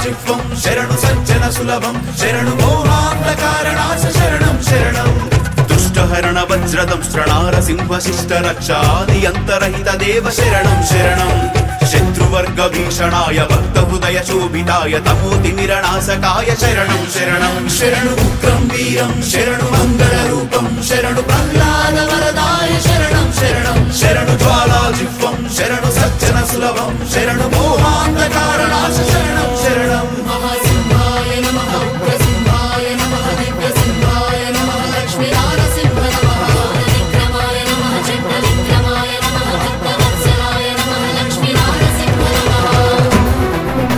జిహ్వం శరణు సజ్జన సులభం శరణు మోహాంధకారణాశ శరణం శరణం దుష్టహరణ వజ్రదం శ్రణార సింహ శిష్ట రక్షాది అంతరహిత దేవ శరణం శరణం శత్రువర్గ భీషణాయ భక్త హృదయ శోభితాయ తమోతి నిరణాసకాయ శరణం శరణం శరణు ఉగ్రం వీరం శరణు మంగళ రూపం శరణు ప్రహ్లాద వరదాయ శరణం శరణం శరణు జ్వాలా జిహ్వం శరణు సజ్జన సులభం శరణు మోహాంధకారణాశ శరణం శరణం మహాసింహాయ నమః ఉగ్రసింహాయ నమః దివ్యసింహాయ నమః లక్ష్మీనారసింహ నమః విక్రమాయ నమః చండ విక్రమాయ నమః భక్తవత్సలాయ నమః లక్ష్మీనారసింహ నమః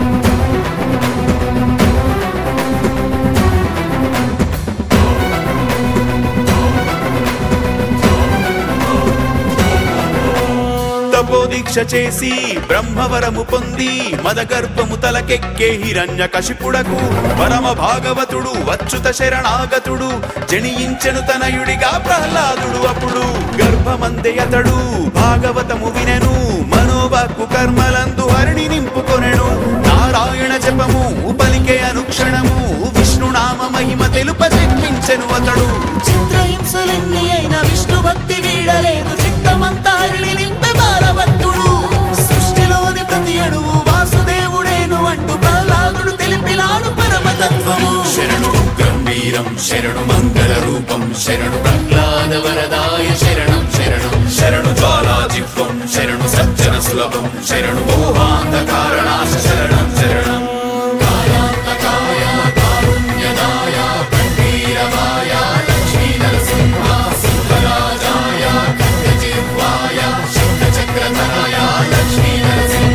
తపోదీక్ష చేసి బ్రహ్మవరము పొంది మదగర్భము తలకెక్కే హిరణ్య కశిపుడకు పరమ భాగవతుడు అచ్యుత శరణాగతుడు జనియించెను తనయుడిగా ప్రహ్లాదుడు అప్పుడు గర్భమందే అతడు భాగవతము వినెను మనోవాక్కు కర్మలందు హరిణి నింపుకొనెను నారాయణ జపము పలికే అనుక్షణము విష్ణునామ మహిమ తెలుప జన్మించెను అతడు చిత్రహింసలెన్ని అయిన విష్ణు భక్తి వీడలేదు చిత్తమంతా హరిణి నింపే బాలభక్తుడు సృష్టిలోని ప్రతి అణువు వాసుదేవుడేను అంటూ ప్రహ్లాదుడు తెలిపినాడు పరమతత్వము శరణు ఉగ్రం వీరం శరణు మంగళ రూపం శరణు ప్రహ్లాద వరదాయ శరణం శరణం శరణు జ్వాలా జిహ్వం శరణు సజ్జన సులభం శరణు మోహాంధకారణాశ శరణం శరణం కాయాంతకాయ కారుణ్యదాయ కంఠీరవాయ లక్ష్మీ నరసింహ సింహరాజాయ ఖడ్గజిహ్వాయ శంఖచక్రధరాయ లక్ష్మీ నరసింహ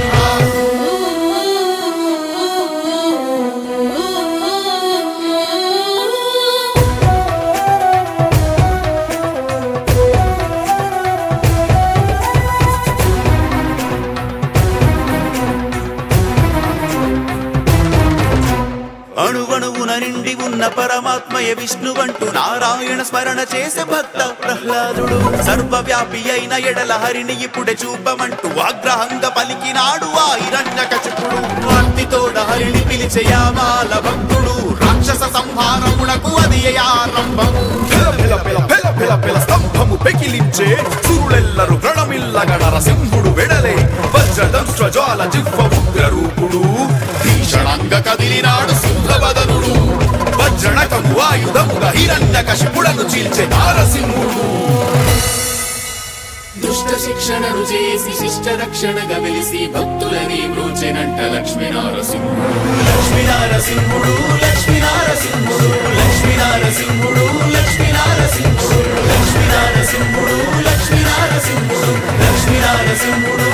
అణువణువున నిండి ఉన్న పరమాత్మయ విష్ణువంటూ నారాయణ స్మరణ చేసే భక్త ప్రహ్లాదుడు సర్వవ్యాపి అయిన ఎడల హరిని ఇప్పుడే చూపమంటూ ఆగ్రహంగా పలికినాడు ఆ హిరణ్యకశిపుడు ఆర్తితోడ హరిని పిలిచే యామాల భక్తుడు రాక్షస సంహారమునకు అది ఆరంభము పిల పిల పిల పిల పిల పిల స్తంభము పెకిలించే సురులెల్లరు ప్రణమిల్లగ నరసింహుడు వెడలే వజ్రదంష్ట్ర జ్వాల జిహ్వ ఉగ్ర రూపుడు భీషణంగా కదిలినాడు సింహవదనుడు వజ్రణకము ఆయుధముగా హిరణ్య కశిపుడను చీల్చే నారసింహుడు దుష్ట శిక్షణను చేసి శిష్ట రక్షణగా వెలిసి భక్తులని బ్రోచెనంట లక్ష్మీ నారసింహుడు లక్ష్మీ నారసింహుడు లక్ష్మీ నారసింహుడు లక్ష్మీ నారసింహుడు లక్ష్మీ నారసింహుడు లక్ష్మీ నారసింహుడు లక్ష్మీ నారసింహుడు లక్ష్మీ నారసింహుడు